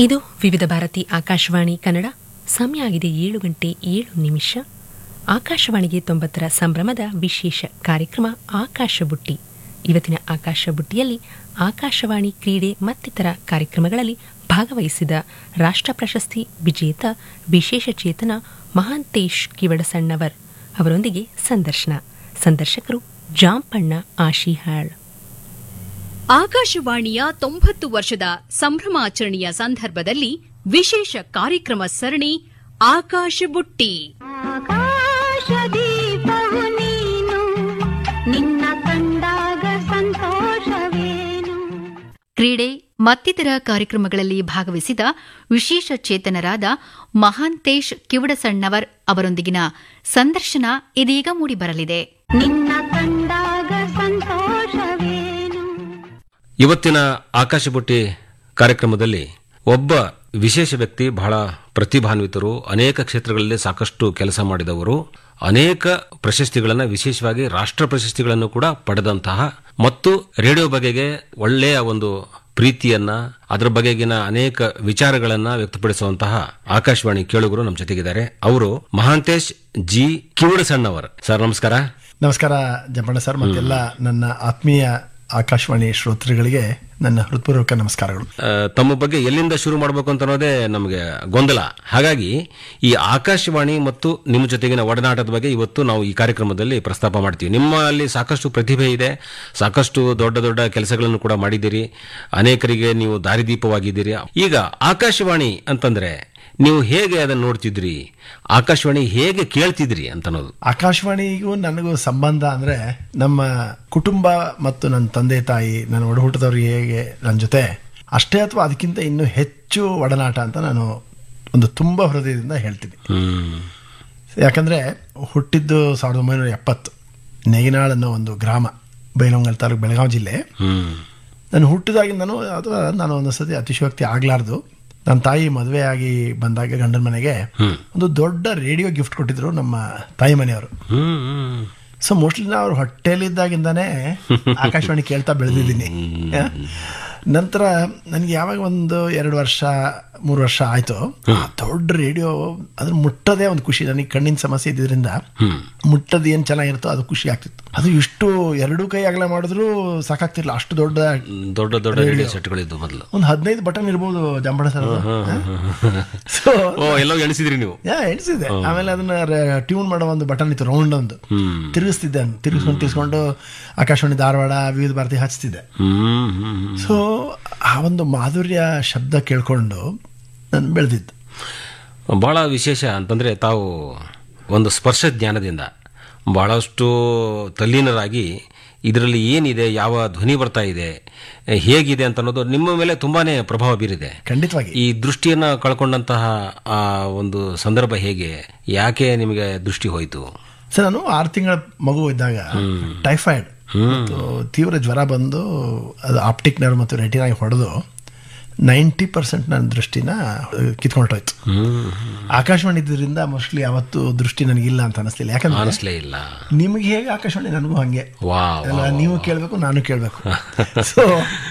ಇದು ವಿವಿಧ ಭಾರತಿ ಆಕಾಶವಾಣಿ ಕನ್ನಡ ಸಮಯ ಆಗಿದೆ ಏಳು ಗಂಟೆ ಏಳು ನಿಮಿಷ ಆಕಾಶವಾಣಿಗೆ ತೊಂಬತ್ತರ ಸಂಭ್ರಮದ ವಿಶೇಷ ಕಾರ್ಯಕ್ರಮ ಆಕಾಶ ಬುಟ್ಟಿ ಇವತ್ತಿನ ಆಕಾಶ ಬುಟ್ಟಿಯಲ್ಲಿ ಆಕಾಶವಾಣಿ ಕ್ರೀಡೆ ಮತ್ತಿತರ ಕಾರ್ಯಕ್ರಮಗಳಲ್ಲಿ ಭಾಗವಹಿಸಿದ ರಾಷ್ಟ್ರ ಪ್ರಶಸ್ತಿ ವಿಜೇತ ವಿಶೇಷ ಚೇತನ ಮಹಾಂತೇಶ್ ಕಿವಡಸಣ್ಣವರ್ ಅವರೊಂದಿಗೆ ಸಂದರ್ಶನ ಸಂದರ್ಶಕರು ಜಾಂಪಣ್ಣ ಆಶಿಹಾಳ್ ಆಕಾಶವಾಣಿಯ ತೊಂಬತ್ತು ವರ್ಷದ ಸಂಭ್ರಮಾಚರಣೆಯ ಸಂದರ್ಭದಲ್ಲಿ ವಿಶೇಷ ಕಾರ್ಯಕ್ರಮ ಸರಣಿ ಆಕಾಶ ಬುಟ್ಟಿ ಆಕಾಶದೀಪವು ನೀನು ನಿನ್ನ ಕಂಡಾಗ ಸಂತೋಷವೇನು ಕ್ರೀಡೆ ಮತ್ತಿತರ ಕಾರ್ಯಕ್ರಮಗಳಲ್ಲಿ ಭಾಗವಹಿಸಿದ ವಿಶೇಷ ಚೇತನರಾದ ಮಹಾಂತೇಶ್ ಕಿವಡಸಣ್ಣವರ್ ಅವರೊಂದಿಗಿನ ಸಂದರ್ಶನ ಇದೀಗ ಮೂಡಿಬರಲಿದೆ ನಿನ್ನ ಕಂಡಾಗ ಸಂತೋಷವೇನು ಇವತ್ತಿನ ಆಕಾಶ ಬುಟ್ಟಿ ಕಾರ್ಯಕ್ರಮದಲ್ಲಿ ಒಬ್ಬ ವಿಶೇಷ ವ್ಯಕ್ತಿ ಬಹಳ ಪ್ರತಿಭಾನ್ವಿತರು ಅನೇಕ ಕ್ಷೇತ್ರಗಳಲ್ಲಿ ಸಾಕಷ್ಟು ಕೆಲಸ ಮಾಡಿದವರು ಅನೇಕ ಪ್ರಶಸ್ತಿಗಳನ್ನು ವಿಶೇಷವಾಗಿ ರಾಷ್ಟ್ರ ಪ್ರಶಸ್ತಿಗಳನ್ನು ಕೂಡ ಪಡೆದಂತಹ ಮತ್ತು ರೇಡಿಯೋ ಬಗೆಗೆ ಒಳ್ಳೆಯ ಒಂದು ಪ್ರೀತಿಯನ್ನ ಅದರ ಬಗೆಗಿನ ಅನೇಕ ವಿಚಾರಗಳನ್ನ ವ್ಯಕ್ತಪಡಿಸುವಂತಹ ಆಕಾಶವಾಣಿ ಕೇಳುಗರು ನಮ್ಮ ಜೊತೆಗಿದ್ದಾರೆ ಅವರು ಮಹಾಂತೇಶ್ ಜಿ ಕಿವಡಸಣ್ಣವರ್ ಸರ್ ನಮಸ್ಕಾರ ನಮಸ್ಕಾರ ಜಂಪಣ್ಣ ಸರ್ ಮತ್ತೆಲ್ಲ ನನ್ನ ಆತ್ಮೀಯ ಆಕಾಶವಾಣಿ ಶ್ರೋತೃಗಳಿಗೆ ನನ್ನ ಹೃತ್ಪೂರ್ವಕ ನಮಸ್ಕಾರಗಳು ಆ, ತಮ್ಮ ಬಗ್ಗೆ ಎಲ್ಲಿಂದ ಶುರು ಮಾಡಬೇಕು ಅಂತ ಅನ್ನೋದೇ ನಮಗೆ ಗೊಂದಲ ಹಾಗಾಗಿ ಈ ಆಕಾಶವಾಣಿ ಮತ್ತು ನಿಮ್ಮ ಜೊತೆಗಿನ ಒಡನಾಟದ ಬಗ್ಗೆ ಇವತ್ತು ನಾವು ಈ ಕಾರ್ಯಕ್ರಮದಲ್ಲಿ ಪ್ರಸ್ತಾಪ ಮಾಡ್ತೀವಿ ನಿಮ್ಮಲ್ಲಿ ಸಾಕಷ್ಟು ಪ್ರತಿಭೆ ಇದೆ ಸಾಕಷ್ಟು ದೊಡ್ಡ ದೊಡ್ಡ ಕೆಲಸಗಳನ್ನು ಕೂಡ ಮಾಡಿದ್ದೀರಿ ಅನೇಕರಿಗೆ ನೀವು ದಾರಿದೀಪವಾಗಿದ್ದೀರಿ ಈಗ ಆಕಾಶವಾಣಿ ಅಂತಂದ್ರೆ ನೀವು ಹೇಗೆ ಅದನ್ನು ನೋಡ್ತಿದ್ರಿ ಆಕಾಶವಾಣಿ ಹೇಗೆ ಕೇಳ್ತಿದ್ರಿ ಅಂತ ಅನ್ನೋದು ಆಕಾಶವಾಣಿಗೂ ನನಗೂ ಸಂಬಂಧ ಅಂದ್ರೆ ನಮ್ಮ ಕುಟುಂಬ ಮತ್ತು ನನ್ನ ತಂದೆ ತಾಯಿ ನನ್ನ ಒಡಹುಟ್ಟದವ್ರು ಹೇಗೆ ನನ್ನ ಜೊತೆ ಅಷ್ಟೇ ಅಥವಾ ಅದಕ್ಕಿಂತ ಇನ್ನೂ ಹೆಚ್ಚು ಒಡನಾಟ ಅಂತ ನಾನು ಒಂದು ತುಂಬಾ ಹೃದಯದಿಂದ ಹೇಳ್ತೀನಿ ಹ್ಮ್ ಯಾಕಂದ್ರೆ ಹುಟ್ಟಿದ್ದು ಸಾವಿರದ ಒಂಬೈನೂರ ಎಪ್ಪತ್ತು ನೇಗಿನಾಳ್ ಅನ್ನೋ ಒಂದು ಗ್ರಾಮ ಬೈಲಹೊಂಗಲ್ ತಾಲೂಕು ಬೆಳಗಾವಿ ಜಿಲ್ಲೆ ಹ್ಮ್ ನಾನು ಹುಟ್ಟಿದಾಗಿಂದನೂ ಅಥವಾ ನಾನು ಒಂದು ಸತಿ ಅತಿಶಯೋಕ್ತಿ ಆಗ್ಲಾರ್ದು ನನ್ನ ತಾಯಿ ಮದುವೆ ಆಗಿ ಬಂದಾಗ ಗಂಡನ ಮನೆಗೆ ಒಂದು ದೊಡ್ಡ ರೇಡಿಯೋ ಗಿಫ್ಟ್ ಕೊಟ್ಟಿದ್ರು ನಮ್ಮ ತಾಯಿ ಮನೆಯವರು ಹ್ಮ್ ಹ್ಮ್ ಸೊ ಮೋಸ್ಟ್ಲಿ ನಾ ಅವ್ರು ಹೊಟ್ಟೆಲಿದ್ದಾಗಿಂದಾನೇ ಆಕಾಶವಾಣಿ ಕೇಳ್ತಾ ಬೆಳೆದಿದ್ದೀನಿ ನಂತರ ನನಗೆ ಯಾವಾಗ ಒಂದು ಎರಡು ವರ್ಷ ಮೂರು ವರ್ಷ ಆಯ್ತು ಆ ದೊಡ್ಡ ರೇಡಿಯೋ ಅದ್ರ ಮುಟ್ಟದೇ ಒಂದು ಖುಷಿ ನನಗೆ ಕಣ್ಣಿನ ಸಮಸ್ಯೆ ಇದ್ದಿದ್ರಿಂದ ಮುಟ್ಟದ ಏನ್ ಚೆನ್ನಾಗಿರುತ್ತೋ ಅದು ಖುಷಿ ಆಗ್ತಿತ್ತು ಅದು ಇಷ್ಟು ಎರಡೂ ಕೈ ಅಗಲ ಮಾಡಿದ್ರು ಸಾಕಾಗ್ತಿರ್ಲಿಲ್ಲ ಅಷ್ಟು ದೊಡ್ಡ ದೊಡ್ಡ ದೊಡ್ಡ ರೇಡಿಯೋ ಸೆಟ್ಗಳಿದ್ದು ಮೊದಲು ಒಂದು ಹದಿನೈದು ಬಟನ್ ಇರ್ಬೋದು ಜಂಬಳ ಸರ್ ಸೊ ಓ ಎಲ್ಲೋ ಎಣಿಸಿದ್ರಿ ನೀವು ಯಾ ಎಣಿಸಿದೆ ಆಮೇಲೆ ಅದನ್ನ ಟ್ಯೂನ್ ಮಾಡೋ ಒಂದು ಬಟನ್ ಇತ್ತು ರೌಂಡ್ ಒಂದು ತಿರುಗಿಸ್ತಿದ್ದೆ ನಾನು ತಿರುಗಿಸ್ಕೊಂಡು ತಿರ್ಸ್ಕೊಂಡು ಆಕಾಶವಾಣಿ ಧಾರವಾಡ ವಿವಿಧ ಭಾರತಿ ಹಚ್ತಿದ್ದೆ ಹ್ಮ್ ಹ್ಮ್ ಸೊ ಆ ಒಂದು ಮಾಧುರ್ಯ ಶಬ್ದ ಕೇಳ್ಕೊಂಡು ನಾನು ಬೆಳೆದಿದ್ದು ಬಹಳ ವಿಶೇಷ ಅಂತಂದ್ರೆ ತಾವು ಒಂದು ಸ್ಪರ್ಶ ಜ್ಞಾನದಿಂದ ಬಹಳಷ್ಟು ತಲ್ಲೀನರಾಗಿ ಇದರಲ್ಲಿ ಏನಿದೆ ಯಾವ ಧ್ವನಿ ಬರ್ತಾ ಇದೆ ಹೇಗಿದೆ ಅಂತ ಅನ್ನೋದು ನಿಮ್ಮ ಮೇಲೆ ತುಂಬಾನೇ ಪ್ರಭಾವ ಬೀರಿದೆ ಖಂಡಿತವಾಗಿ ಈ ದೃಷ್ಟಿಯನ್ನ ಕಳ್ಕೊಂಡಂತಹ ಆ ಒಂದು ಸಂದರ್ಭ ಹೇಗೆ ಯಾಕೆ ನಿಮಗೆ ದೃಷ್ಟಿ ಹೋಯಿತು ಸರ್ ನಾನು ಆರು ತಿಂಗಳ ಮಗು ಇದ್ದಾಗ ಟೈಫಾಯ್ಡ್ ಮತ್ತು ತೀವ್ರ ಜ್ವರ ಬಂದು ಅದು ಆಪ್ಟಿಕ್ ನರ್ವ್ ಮತ್ತು ರೆಟಿನಾಗಿ ಹೊಡೆದು ನೈಂಟಿ ಪರ್ಸೆಂಟ್ ನನ್ನ ದೃಷ್ಟಿನ ಕಿತ್ಕೊಂಡೋಯ್ತು ಆಕಾಶವಾಣಿ ಇದ್ರಿಂದ ಮೋಸ್ಟ್ಲಿ ಅವತ್ತು ದೃಷ್ಟಿ ನನಗಿಲ್ಲ ಅಂತ ಅನಿಸ್ಲಿಲ್ಲ ಯಾಕಂದ್ರೆ ಅನಿಸ್ಲೇ ಇಲ್ಲ ನಿಮಗೆ ಹೇಗೆ ಆಕಾಶವಾಣಿ ನನಗೂ ಹಂಗೆ ವಾ ಅಲ್ಲ ನೀವು ಕೇಳಬೇಕು ನಾನು ಕೇಳಬೇಕು ಸೊ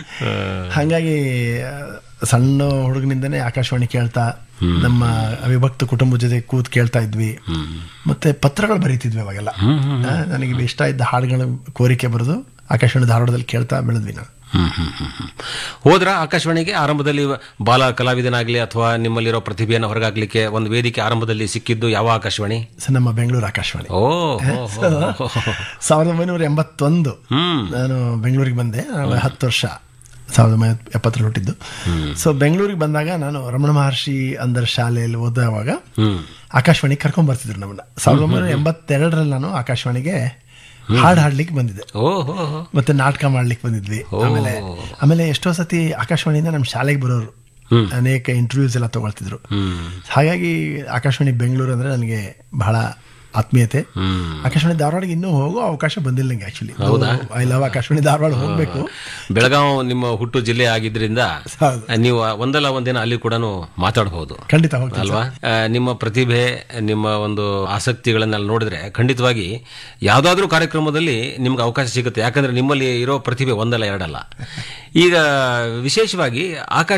ಹಾಗಾಗಿ ಆ, ಸಣ್ಣ ಹುಡುಗನಿಂದನೇ ಆಕಾಶವಾಣಿ ಕೇಳ್ತಾ ನಮ್ಮ ಅವಿಭಕ್ತ ಕುಟುಂಬದ ಜೊತೆ ಕೂತ್ ಕೇಳ್ತಾ ಇದ್ವಿ ಮತ್ತೆ ಪತ್ರಗಳು ಬರೀತಿದ್ವಿ ಅವಾಗೆಲ್ಲ ಆ, ನನಗೆ ಇಷ್ಟ ಇದ್ದ ಹಾಡುಗಳ ಕೋರಿಕೆ ಬರೆದು ಆಕಾಶವಾಣಿ ಧಾರವಾಡದಲ್ಲಿ ಕೇಳ್ತಾ ಬೆಳೆದ್ವಿ ನಾವು ಹ್ಮ್, ಹ್ಮ್, ಹ್ಮ್, ಹ್ಮ್. ಹೋದ್ರ ಆಕಾಶವಾಣಿಗೆ ಆರಂಭದಲ್ಲಿ ಬಾಲ ಕಲಾವಿದನಾಗ್ಲಿ ಅಥವಾ ನಿಮ್ಮಲ್ಲಿರೋ ಪ್ರತಿಭೆಯನ್ನು ಹೊರಗಾಗ್ಲಿಕ್ಕೆ ಒಂದು ವೇದಿಕೆ ಆರಂಭದಲ್ಲಿ ಸಿಕ್ಕಿದ್ದು ಯಾವ ಆಕಾಶವಾಣಿ ಸೊ ನಮ್ಮ ಬೆಂಗಳೂರು ಆಕಾಶವಾಣಿ ಓ ಹೋ, ಹೋ, ಹೋ, ಹೋ. ಸಾವಿರದ ಒಂಬೈನೂರ ಎಂಬತ್ತೊಂದು ಹ್ಮ್ ನಾನು ಬೆಂಗಳೂರಿಗೆ ಬಂದೆ ನಾನು ಹತ್ತು ವರ್ಷ ಸಾವಿರದ ಒಂಬೈನೂರ ಎಪ್ಪತ್ತರಲ್ಲಿ ಹುಟ್ಟಿದ್ದು ಸೊ ಬೆಂಗಳೂರಿಗೆ ಬಂದಾಗ ನಾನು ರಮಣ ಮಹರ್ಷಿ ಅಂದರ್ ಶಾಲೆಯಲ್ಲಿ ಓದುವಾಗ ಆಕಾಶವಾಣಿ ಕರ್ಕೊಂಡ್ ಬರ್ತಿದ್ರು ನಮ್ಮನ್ನ ಸಾವಿರದ ಒಂಬೈನೂರ ಎಂಬತ್ತೆರಡರಲ್ಲಿ ನಾನು ಆಕಾಶವಾಣಿಗೆ ಹಾಡು ಹಾಡ್ಲಿಕ್ಕೆ ಬಂದಿದ್ದೆ ಓ ಹೋ, ಹೋ. ಮತ್ತೆ ನಾಟಕ ಮಾಡ್ಲಿಕ್ಕೆ ಬಂದಿದ್ವಿ ಆಮೇಲೆ ಆಮೇಲೆ ಎಷ್ಟೋ ಸತಿ ಆಕಾಶವಾಣಿಯಿಂದ ನಮ್ಮ ಶಾಲೆಗೆ ಬರೋರು ಅನೇಕ ಇಂಟರ್ವ್ಯೂಸ್ ಎಲ್ಲ ತಗೊಳ್ತಿದ್ರು ಹಾಗಾಗಿ ಆಕಾಶವಾಣಿ ಬೆಂಗಳೂರು ಅಂದ್ರೆ ನನಗೆ ಬಹಳ ಆತ್ಮೀಯತೆ ಆಕಾಶವಾಣಿ ಧಾರವಾಡಗೆ ಇನ್ನೂ ಹೋಗೋ ಅವಕಾಶ ಬಂದಿಲ್ಲ ನಂಗೆ actually I love Akashvani Dharwad ಹೋಗ್ಬೇಕು ಬೆಳಗಾವ್ ನಿಮ್ಮ ಹುಟ್ಟು ಜಿಲ್ಲೆ ಆಗಿದ್ರಿಂದ ಹೌದು. ನೀವು ಒಂದಲ್ಲ ಒಂದಿನ ಅಲ್ಲಿ ಕೂಡ ಮಾತಾಡಬಹುದು ಖಂಡಿತ ಹೋಗ್ತೀನಿ ಅಲ್ವಾ ಆ, ನಿಮ್ಮ ಪ್ರತಿಭೆ ನಿಮ್ಮ ಒಂದು ಆಸಕ್ತಿಗಳನ್ನೆಲ್ಲ ನೋಡಿದ್ರೆ ಖಂಡಿತವಾಗಿ ಯಾವ್ದಾದ್ರೂ ಕಾರ್ಯಕ್ರಮದಲ್ಲಿ ನಿಮ್ಗೆ ಅವಕಾಶ ಸಿಗುತ್ತೆ ಯಾಕಂದ್ರೆ ನಿಮ್ಮಲ್ಲಿ ಇರೋ ಪ್ರತಿಭೆ ಒಂದಲ್ಲ ಎರಡಲ್ಲ ಈಗ ವಿಶೇಷವಾಗಿ ಆಕಾಶ